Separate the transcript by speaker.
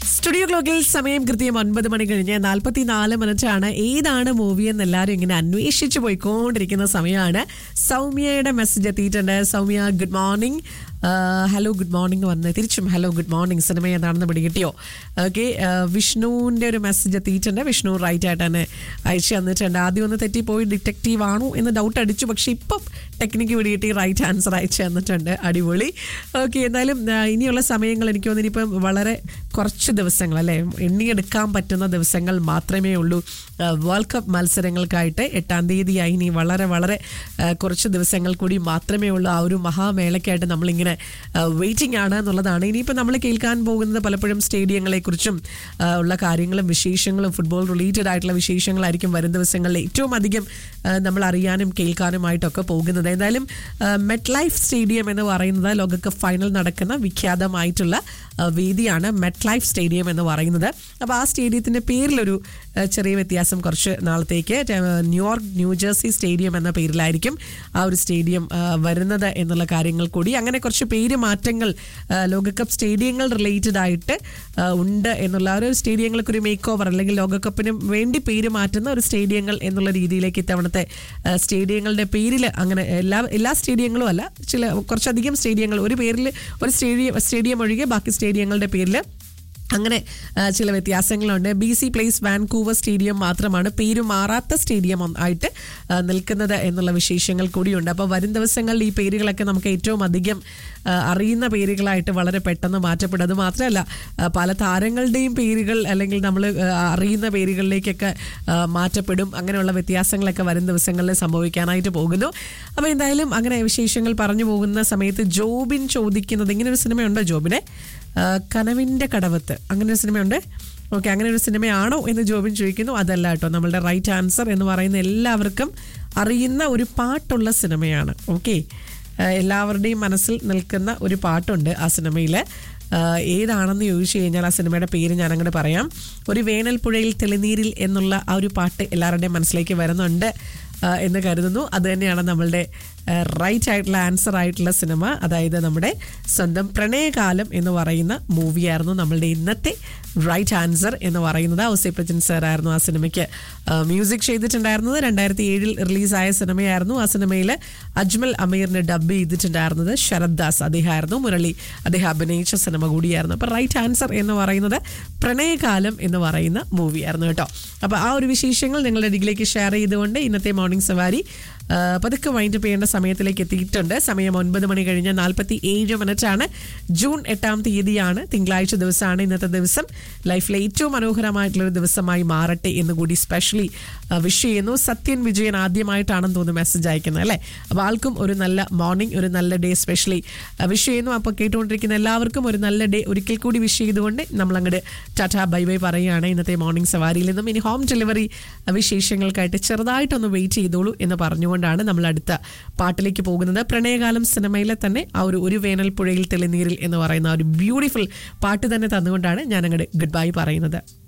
Speaker 1: studio ക്ലോക്കിൽ സമയം കൃത്യം ഒൻപത് മണി കഴിഞ്ഞ് നാൽപ്പത്തിനാല് മിനിറ്റാണ് ഏതാണ് മൂവി എന്ന് എല്ലാവരും ഇങ്ങനെ അന്വേഷിച്ചു പോയിക്കൊണ്ടിരിക്കുന്ന സമയമാണ് സൗമ്യയുടെ മെസ്സേജ് എത്തിയിട്ടുണ്ട് Soumya good morning hello good morning വന്ന് തിരിച്ചും ഹലോ ഗുഡ് മോർണിംഗ് സിനിമ ഏതാണെന്ന് പിടികിട്ടിയോ ഓക്കെ വിഷ്ണുവിൻ്റെ ഒരു മെസ്സേജ് എത്തിയിട്ടുണ്ട് വിഷ്ണു റൈറ്റ് ആയിട്ട് തന്നെ അയച്ചു തന്നിട്ടുണ്ട് ആദ്യം ഒന്ന് തെറ്റിപ്പോയി ഡിറ്റക്റ്റീവ് ആണോ എന്ന് ഡൗട്ട് അടിച്ചു പക്ഷെ ഇപ്പം ടെക്നിക്ക് പിടികിട്ടി റൈറ്റ് ആൻസർ അയച്ചു തന്നിട്ടുണ്ട് അടിപൊളി ഓക്കെ എന്തായാലും ആ, ഇനിയുള്ള സമയങ്ങൾ എനിക്ക് തോന്നുന്നു ഇനിയിപ്പം വളരെ കുറച്ച് ദിവസങ്ങൾ അല്ലേ എണ്ണിയെടുക്കാൻ പറ്റുന്ന ദിവസങ്ങൾ മാത്രമേ ഉള്ളൂ ആ, വേൾഡ് കപ്പ് മത്സരങ്ങൾക്കായിട്ട് എട്ടാം തീയതിയായി ഇനി വളരെ വളരെ ആ, കുറച്ച് ദിവസങ്ങൾ കൂടി മാത്രമേ ഉള്ളൂ ആ ഒരു മഹാമേളയ്ക്കായിട്ട് നമ്മളിങ്ങനെ വെയിറ്റിംഗ് ആണ് എന്നുള്ളതാണ് ഇനിയിപ്പോൾ നമ്മൾ കേൾക്കാൻ പോകുന്നത് പലപ്പോഴും സ്റ്റേഡിയങ്ങളെക്കുറിച്ചും ആ, ഉള്ള കാര്യങ്ങളും വിശേഷങ്ങളും ഫുട്ബോൾ റിലേറ്റഡ് ആയിട്ടുള്ള വിശേഷങ്ങളായിരിക്കും വരും ദിവസങ്ങളിൽ ഏറ്റവും അധികം ആ, നമ്മൾ അറിയാനും കേൾക്കാനുമായിട്ടൊക്കെ പോകുന്നത് എന്തായാലും മെറ്റ് ലൈഫ് സ്റ്റേഡിയം എന്ന് പറയുന്നത് ലോകകപ്പ് ഫൈനൽ നടക്കുന്ന വിഖ്യാതമായിട്ടുള്ള ആ, വേദിയാണ് മെറ്റ് ലൈഫ് സ്റ്റേഡിയം എന്ന് പറയുന്നത് അപ്പോൾ ആ സ്റ്റേഡിയത്തിൻ്റെ പേരിലൊരു ആ, ചെറിയ വ്യത്യാസം കുറച്ച് നാളത്തേക്ക് ടെ- ന്യൂയോർക്ക് ന്യൂജേഴ്സി സ്റ്റേഡിയം എന്ന പേരിലായിരിക്കും ആ ഒരു സ്റ്റേഡിയം ആ, വരുന്നത് എന്നുള്ള കാര്യങ്ങൾ കൂടി അങ്ങനെ കുറച്ച് പേര് മാറ്റങ്ങൾ ആ, ലോകകപ്പ് സ്റ്റേഡിയങ്ങൾ റിലേറ്റഡ് ആയിട്ട് ആ, ഉണ്ട് എന്നുള്ള ആ ഒരു സ്റ്റേഡിയങ്ങൾക്ക് ഒരു മേക്ക് ഓവർ അല്ലെങ്കിൽ ലോകകപ്പിന് വേണ്ടി പേര് മാറ്റുന്ന ഒരു സ്റ്റേഡിയങ്ങൾ എന്നുള്ള രീതിയിലേക്ക് ഇത്തവണത്തെ ആ, സ്റ്റേഡിയങ്ങളുടെ പേരിൽ അങ്ങനെ എല്ലാ എല്ലാ സ്റ്റേഡിയങ്ങളും അല്ല ചില കുറച്ചധികം സ്റ്റേഡിയങ്ങൾ ഒരു പേരിൽ ഒരു സ്റ്റേഡിയം സ്റ്റേഡിയം ഒഴികെ ബാക്കി സ്റ്റേഡിയങ്ങളുടെ പേരിൽ അങ്ങനെ ആ, ചില വ്യത്യാസങ്ങളുണ്ട് B C Place Vancouver stadium മാത്രമാണ് പേര് മാറാത്ത സ്റ്റേഡിയം ഒന്ന് ആയിട്ട് ആ, നിൽക്കുന്നത് എന്നുള്ള വിശേഷങ്ങൾ കൂടിയുണ്ട് അപ്പോൾ വരും ദിവസങ്ങളിൽ ഈ പേരുകളൊക്കെ നമുക്ക് ഏറ്റവും അധികം ആ, അറിയുന്ന പേരുകളായിട്ട് വളരെ പെട്ടെന്ന് മാറ്റപ്പെടും അത് മാത്രമല്ല ആ, പല താരങ്ങളുടെയും പേരുകൾ അല്ലെങ്കിൽ നമ്മൾ അറിയുന്ന പേരുകളിലേക്കൊക്കെ ആ, മാറ്റപ്പെടും അങ്ങനെയുള്ള വ്യത്യാസങ്ങളൊക്കെ വരും ദിവസങ്ങളിൽ സംഭവിക്കാനായിട്ട് പോകുന്നു അപ്പോൾ എന്തായാലും അങ്ങനെ വിശേഷങ്ങൾ പറഞ്ഞു പോകുന്ന സമയത്ത് ജോബിൻ ചോദിക്കുന്നത് ഇങ്ങനെ ഒരു സിനിമയുണ്ടോ ജോബിനെ ആ, കനവിൻ്റെ കടവത്ത് അങ്ങനെ ഒരു സിനിമയുണ്ട് ഓക്കെ അങ്ങനെ ഒരു സിനിമയാണോ എന്ന് ജോബിൻ ചോദിക്കുന്നു അതല്ല കേട്ടോ നമ്മളുടെ റൈറ്റ് ആൻസർ എന്ന് പറയുന്ന എല്ലാവർക്കും അറിയുന്ന ഒരു പാട്ടുള്ള സിനിമയാണ് ഓക്കെ എല്ലാവരുടെയും മനസ്സിൽ നിൽക്കുന്ന ഒരു പാട്ടുണ്ട് ആ സിനിമയിൽ ഏതാണെന്ന് ചോദിച്ചു കഴിഞ്ഞാൽ ആ സിനിമയുടെ പേര് ഞാൻ അങ്ങോട്ട് പറയാം ഒരു വേനൽപ്പുഴയിൽ തെളിനീരിൽ എന്നുള്ള ആ ഒരു പാട്ട് എല്ലാവരുടെയും മനസ്സിലേക്ക് വരുന്നുണ്ട് ആ, എന്ന് കരുതുന്നു അത് തന്നെയാണ് നമ്മളുടെ റൈറ്റ് ആയിട്ടുള്ള ആൻസർ ആയിട്ടുള്ള സിനിമ അതായത് നമ്മുടെ സ്വന്തം പ്രണയകാലം എന്ന് പറയുന്ന മൂവിയായിരുന്നു നമ്മളുടെ ഇന്നത്തെ റൈറ്റ് ആൻസർ എന്ന് പറയുന്നത് ഔസേപ്പച്ചൻ സാർ ആയിരുന്നു ആ സിനിമയ്ക്ക് മ്യൂസിക് ചെയ്തിട്ടുണ്ടായിരുന്നത് രണ്ടായിരത്തി ഏഴിൽ റിലീസായ സിനിമയായിരുന്നു ആ സിനിമയിൽ അജ്മൽ അമീറിന് ഡബ് ചെയ്തിട്ടുണ്ടായിരുന്നത് ശരത് ദാസ് അദ്ദേഹമായിരുന്നു മുരളി അദ്ദേഹം അഭിനയിച്ച സിനിമ കൂടിയായിരുന്നു അപ്പോൾ റൈറ്റ് ആൻസർ എന്ന് പറയുന്നത് പ്രണയകാലം എന്ന് പറയുന്ന മൂവിയായിരുന്നു കേട്ടോ അപ്പോൾ ആ ഒരു വിശേഷങ്ങൾ നിങ്ങളുടെ അരികിലേക്ക് ഷെയർ ചെയ്തുകൊണ്ട് ഇന്നത്തെ മോർണിംഗ് സവാരി ആ, പതുക്കെ വൈൻഡപ്പ് ചെയ്യേണ്ട സമയത്തിലേക്ക് എത്തിയിട്ടുണ്ട് സമയം ഒൻപത് മണി കഴിഞ്ഞ് നാൽപ്പത്തി ഏഴ് മിനിറ്റാണ് ജൂൺ എട്ടാം തീയതിയാണ് തിങ്കളാഴ്ച ദിവസമാണ് ഇന്നത്തെ ദിവസം ലൈഫിലെ ഏറ്റവും മനോഹരമായിട്ടുള്ളൊരു ദിവസമായി മാറട്ടെ എന്ന് കൂടി സ്പെഷ്യലി വിഷ് ചെയ്യുന്നു സത്യൻ വിജയൻ ആദ്യമായിട്ടാണെന്ന് തോന്നുന്നു മെസ്സേജ് അയക്കുന്നത് അല്ലേ അപ്പോൾ ആൾക്കും ഒരു നല്ല മോർണിംഗ് ഒരു നല്ല ഡേ സ്പെഷ്യലി വിഷ് ചെയ്യുന്നു അപ്പോൾ കേട്ടുകൊണ്ടിരിക്കുന്ന എല്ലാവർക്കും ഒരു നല്ല ഡേ ഒരിക്കൽ കൂടി വിഷ് ചെയ്തുകൊണ്ട് നമ്മൾ അങ്ങോട്ട് ടാറ്റ ബൈ ബൈ പറയുകയാണ് ഇന്നത്തെ മോർണിംഗ് സവാരിയിൽ നിന്നും ഇനി ഹോം ഡെലിവറി വിശേഷങ്ങൾക്കായിട്ട് ചെറുതായിട്ടൊന്ന് വെയിറ്റ് ചെയ്തോളൂ എന്ന് പറഞ്ഞുകൊണ്ടാണ് നമ്മൾ അടുത്ത പാട്ടിലേക്ക് പോകുന്നത് പ്രണയകാലം സിനിമയിലെ തന്നെ ആ ഒരു ഒരു വേനൽ പുഴയിൽ തെളിനീരിൽ എന്ന് പറയുന്ന ആ ഒരു ബ്യൂട്ടിഫുൾ പാട്ട് തന്നെ തന്നുകൊണ്ടാണ് ഞാൻ അങ്ങോട്ട് ഗുഡ് ബൈ പറയുന്നത്